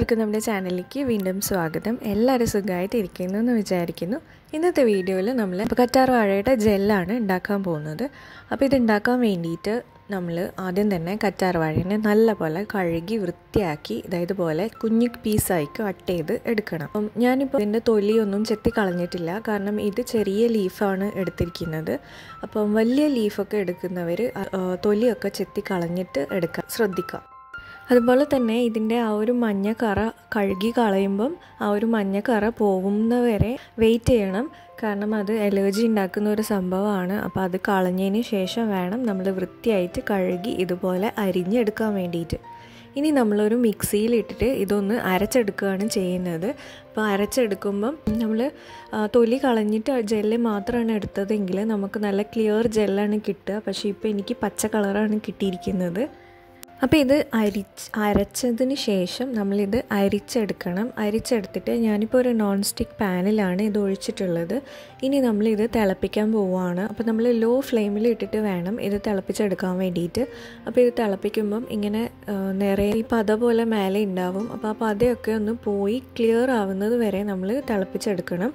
എല്ലാവർക്കും നമ്മുടെ ചാനലിലേക്ക് വീണ്ടും സ്വാഗതം എല്ലാവരും സുഖമായിട്ട് ഇരിക്കുന്നു എന്ന് വിചാരിക്കുന്നു ഇന്നത്തെ വീഡിയോയിൽ നമ്മൾ ഇപ്പോൾ കറ്റാർ വാഴയുടെ ജെല്ലാണ് ഉണ്ടാക്കാൻ പോകുന്നത് അപ്പോൾ ഇത് ഉണ്ടാക്കാൻ വേണ്ടിയിട്ട് നമ്മൾ ആദ്യം തന്നെ കറ്റാർ വാഴനെ നല്ലപോലെ കഴുകി വൃത്തിയാക്കി അതായത് പോലെ കുഞ്ഞു പീസായി കട്ട് ചെയ്ത് എടുക്കണം അപ്പം ഞാനിപ്പോൾ ഇതിൻ്റെ തൊലിയൊന്നും ചെത്തി കളഞ്ഞിട്ടില്ല കാരണം ഇത് ചെറിയ ലീഫാണ് എടുത്തിരിക്കുന്നത് അപ്പം വലിയ ലീഫൊക്കെ എടുക്കുന്നവർ തൊലിയൊക്കെ ചെത്തി കളഞ്ഞിട്ട് എടുക്കാൻ ശ്രദ്ധിക്കുക അതുപോലെ തന്നെ ഇതിൻ്റെ ആ ഒരു മഞ്ഞ കറ കഴുകി കളയുമ്പം ആ ഒരു മഞ്ഞ കറ പോകുന്നവരെ വെയിറ്റ് ചെയ്യണം കാരണം അത് അലർജി ഉണ്ടാക്കുന്ന ഒരു സംഭവമാണ് അപ്പോൾ അത് കളഞ്ഞതിന് ശേഷം വേണം നമ്മൾ വൃത്തിയായിട്ട് കഴുകി ഇതുപോലെ അരിഞ്ഞെടുക്കാൻ വേണ്ടിയിട്ട് ഇനി നമ്മളൊരു മിക്സിയിൽ ഇട്ടിട്ട് ഇതൊന്ന് അരച്ചെടുക്കുകയാണ് ചെയ്യുന്നത് അപ്പോൾ അരച്ചെടുക്കുമ്പം നമ്മൾ തൊലി കളഞ്ഞിട്ട് ജെല്ല് മാത്രമാണ് എടുത്തതെങ്കിൽ നമുക്ക് നല്ല ക്ലിയർ ജെല്ലാണ് കിട്ടുക പക്ഷേ ഇപ്പോൾ എനിക്ക് പച്ച കളറാണ് കിട്ടിയിരിക്കുന്നത് അപ്പോൾ ഇത് അരിച്ച് അരച്ചതിന് ശേഷം നമ്മളിത് അരിച്ചെടുക്കണം അരിച്ചെടുത്തിട്ട് ഞാനിപ്പോൾ ഒരു നോൺ സ്റ്റിക്ക് പാനിലാണ് ഇത് ഒഴിച്ചിട്ടുള്ളത് ഇനി നമ്മളിത് തിളപ്പിക്കാൻ പോവുകയാണ് അപ്പോൾ നമ്മൾ ലോ ഫ്ലെയിമിൽ ഇട്ടിട്ട് വേണം ഇത് തിളപ്പിച്ചെടുക്കാൻ വേണ്ടിയിട്ട് അപ്പോൾ ഇത് തിളപ്പിക്കുമ്പം ഇങ്ങനെ നിറയെ ഈ പത പോലെ മേലെ ഉണ്ടാവും അപ്പോൾ ആ പതയൊക്കെ ഒന്ന് പോയി ക്ലിയർ ആവുന്നത് വരെ നമ്മൾ തിളപ്പിച്ചെടുക്കണം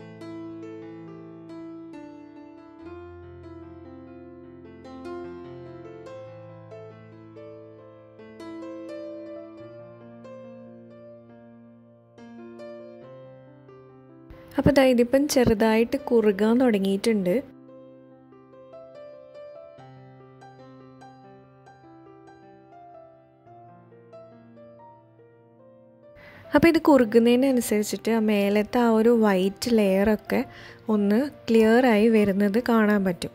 അപ്പോൾ ദാ ഇതിപ്പം ചെറുതായിട്ട് കുറുകാൻ തുടങ്ങിയിട്ടുണ്ട് അപ്പോൾ ഇത് കുറുകുന്നതിനനുസരിച്ചിട്ട് ആ മേലത്തെ ആ ഒരു വൈറ്റ് ലെയറൊക്കെ ഒന്ന് ക്ലിയറായി വരുന്നത് കാണാൻ പറ്റും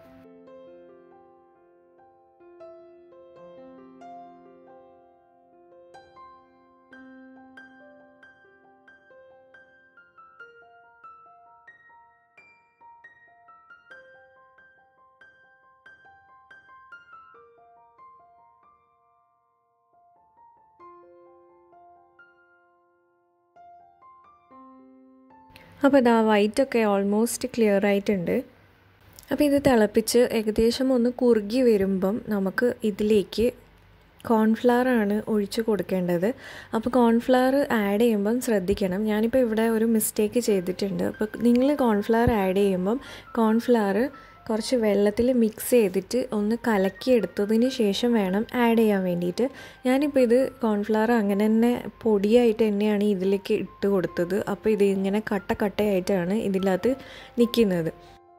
അപ്പോൾ ഇതാ വൈറ്റൊക്കെ ഓൾമോസ്റ്റ് ക്ലിയർ ആയിട്ടുണ്ട് അപ്പോൾ ഇത് തിളപ്പിച്ച് ഏകദേശം ഒന്ന് കുറുകി വരുമ്പം നമുക്ക് ഇതിലേക്ക് കോൺഫ്ലവർ ആണ് ഒഴിച്ച് കൊടുക്കേണ്ടത് അപ്പോൾ കോൺഫ്ലവർ ആഡ് ചെയ്യുമ്പം ശ്രദ്ധിക്കണം ഞാനിപ്പോൾ ഇവിടെ ഒരു മിസ്റ്റേക്ക് ചെയ്തിട്ടുണ്ട് അപ്പോൾ നിങ്ങൾ കോൺഫ്ലവർ ആഡ് ചെയ്യുമ്പം കോൺഫ്ലവർ കുറച്ച് വെള്ളത്തിൽ മിക്സ് ചെയ്തിട്ട് ഒന്ന് കലക്കിയെടുത്തതിന് ശേഷം വേണം ആഡ് ചെയ്യാൻ വേണ്ടിയിട്ട് ഞാനിപ്പോൾ ഇത് കോൺഫ്ലവർ അങ്ങനെ തന്നെ പൊടിയായിട്ട് തന്നെയാണ് ഇതിലേക്ക് ഇട്ട് കൊടുത്തത് അപ്പോൾ ഇത് ഇങ്ങനെ കട്ട കട്ടയായിട്ടാണ് ഇതിനകത്ത് നിൽക്കുന്നത്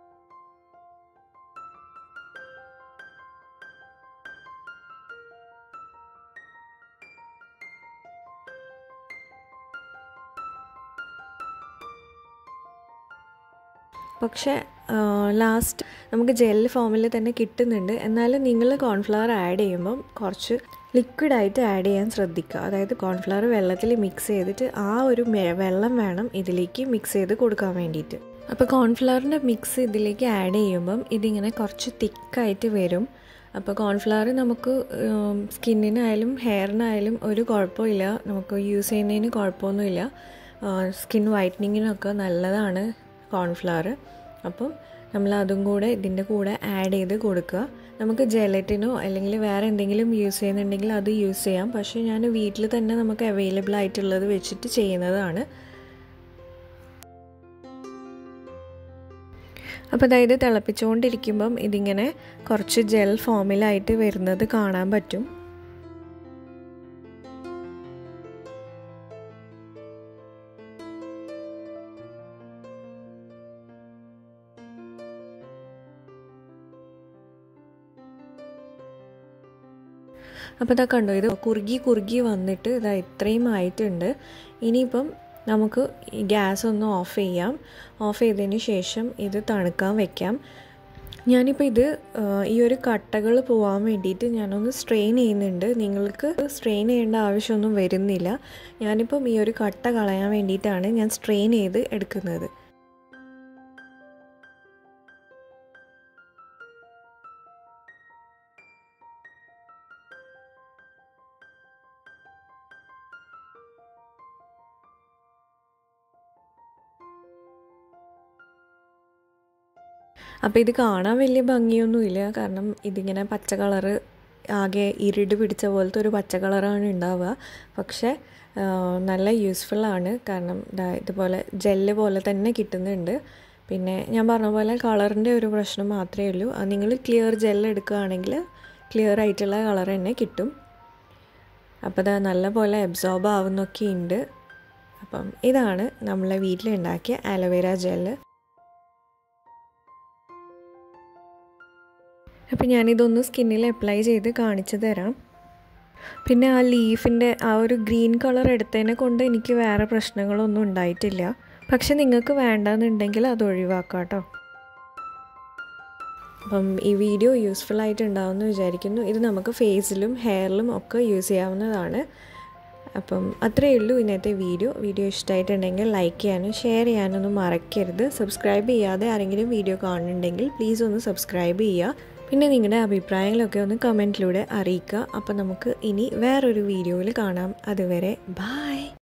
പക്ഷേ ലാസ്റ്റ് നമുക്ക് ജെൽ ഫോമിൽ തന്നെ കിട്ടുന്നുണ്ട് എന്നാലും നിങ്ങൾ കോൺഫ്ലവർ ആഡ് ചെയ്യുമ്പം കുറച്ച് ലിക്വിഡായിട്ട് ആഡ് ചെയ്യാൻ ശ്രദ്ധിക്കുക അതായത് കോൺഫ്ലവർ വെള്ളത്തിൽ മിക്സ് ചെയ്തിട്ട് ആ ഒരു വെള്ളം വേണം ഇതിലേക്ക് മിക്സ് ചെയ്ത് കൊടുക്കാൻ വേണ്ടിയിട്ട് അപ്പോൾ കോൺഫ്ലവറിൻ്റെ മിക്സ് ഇതിലേക്ക് ആഡ് ചെയ്യുമ്പം ഇതിങ്ങനെ കുറച്ച് തിക്കായിട്ട് വരും അപ്പോൾ കോൺഫ്ലവർ നമുക്ക് സ്കിന്നിനായാലും ഹെയറിനായാലും ഒരു കുഴപ്പമില്ല നമുക്ക് യൂസ് ചെയ്യുന്നതിന് കുഴപ്പമൊന്നുമില്ല സ്കിൻ വൈറ്റനിങ്ങിനൊക്കെ നല്ലതാണ് കോൺഫ്ലവർ അപ്പം നമ്മൾ അതും കൂടെ ഇതിൻ്റെ കൂടെ ആഡ് ചെയ്ത് കൊടുക്കുക നമുക്ക് ജെലറ്റിനോ അല്ലെങ്കിൽ വേറെ എന്തെങ്കിലും യൂസ് ചെയ്യുന്നുണ്ടെങ്കിൽ അത് യൂസ് ചെയ്യാം പക്ഷേ ഞാൻ വീട്ടിൽ തന്നെ നമുക്ക് അവൈലബിൾ ആയിട്ടുള്ളത് വെച്ചിട്ട് ചെയ്യുന്നതാണ് അപ്പോൾ അതായത് തിളപ്പിച്ചുകൊണ്ടിരിക്കുമ്പം ഇതിങ്ങനെ കുറച്ച് ജെൽ ഫോമിലായിട്ട് വരുന്നത് കാണാൻ പറ്റും അപ്പോൾ ഇതാ കണ്ടോ ഇത് കുറുകി കുറുകി വന്നിട്ട് ഇതാ ഇത്രയും ആയിട്ടുണ്ട് ഇനിയിപ്പം നമുക്ക് ഗ്യാസ് ഒന്ന് ഓഫ് ചെയ്യാം ഓഫ് ചെയ്തതിന് ശേഷം ഇത് തണുക്കാൻ വെക്കാം ഞാനിപ്പോൾ ഇത് ഈ ഒരു കട്ടകൾ പോകാൻ വേണ്ടിയിട്ട് ഞാനൊന്ന് സ്ട്രെയിൻ ചെയ്യുന്നുണ്ട് നിങ്ങൾക്ക് സ്ട്രെയിൻ ചെയ്യേണ്ട ആവശ്യമൊന്നും വരുന്നില്ല ഞാനിപ്പം ഈ ഒരു കട്ട കളയാൻ വേണ്ടിയിട്ടാണ് ഞാൻ സ്ട്രെയിൻ ചെയ്ത് എടുക്കുന്നത് അപ്പോൾ ഇത് കാണാൻ വലിയ ഭംഗിയൊന്നുമില്ല കാരണം ഇതിങ്ങനെ പച്ച കളറ് ആകെ ഇരുട് പിടിച്ച പോലത്തെ ഒരു പച്ച കളറാണ് ഉണ്ടാവുക പക്ഷേ നല്ല യൂസ്ഫുള്ളാണ് കാരണം ദാ ഇതുപോലെ ജെല്ല് പോലെ തന്നെ കിട്ടുന്നുണ്ട് പിന്നെ ഞാൻ പറഞ്ഞ പോലെ കളറിൻ്റെ ഒരു പ്രശ്നം മാത്രമേ ഉള്ളൂ അത് നിങ്ങൾ ക്ലിയർ ജെല്ല് എടുക്കുകയാണെങ്കിൽ ക്ലിയർ ആയിട്ടുള്ള കളർ തന്നെ കിട്ടും അപ്പോൾ അത് നല്ല പോലെ അബ്സോർബ് ആവുന്നൊക്കെ ഉണ്ട് അപ്പം ഇതാണ് നമ്മളെ വീട്ടിലുണ്ടാക്കിയ ആലോവേര ജെല്ല് അപ്പോൾ ഞാനിതൊന്ന് സ്കിന്നിൽ അപ്ലൈ ചെയ്ത് കാണിച്ചു തരാം പിന്നെ ആ ലീഫിൻ്റെ ആ ഒരു ഗ്രീൻ കളർ എടുത്തതിനെ കൊണ്ട് എനിക്ക് വേറെ പ്രശ്നങ്ങളൊന്നും ഉണ്ടായിട്ടില്ല പക്ഷെ നിങ്ങൾക്ക് വേണ്ടെന്നുണ്ടെങ്കിൽ അത് ഒഴിവാക്കാം കേട്ടോ അപ്പം ഈ വീഡിയോ യൂസ്ഫുൾ ആയിട്ട് ഉണ്ടാവുമെന്ന് വിചാരിക്കുന്നു ഇത് നമുക്ക് ഫേസിലും ഹെയറിലും ഒക്കെ യൂസ് ചെയ്യാവുന്നതാണ് അപ്പം അത്രയേ ഉള്ളൂ ഇന്നത്തെ വീഡിയോ വീഡിയോ ഇഷ്ടമായിട്ടുണ്ടെങ്കിൽ ലൈക്ക് ചെയ്യാനും ഷെയർ ചെയ്യാനൊന്നും മറക്കരുത് സബ്സ്ക്രൈബ് ചെയ്യാതെ ആരെങ്കിലും വീഡിയോ കാണുന്നുണ്ടെങ്കിൽ പ്ലീസ് ഒന്ന് സബ്സ്ക്രൈബ് ചെയ്യുക പിന്നെ നിങ്ങളുടെ അഭിപ്രായങ്ങളൊക്കെ ഒന്ന് കമൻറ്റിലൂടെ അറിയിക്കുക അപ്പോൾ നമുക്ക് ഇനി വേറൊരു വീഡിയോയിൽ കാണാം അതുവരെ ബായ്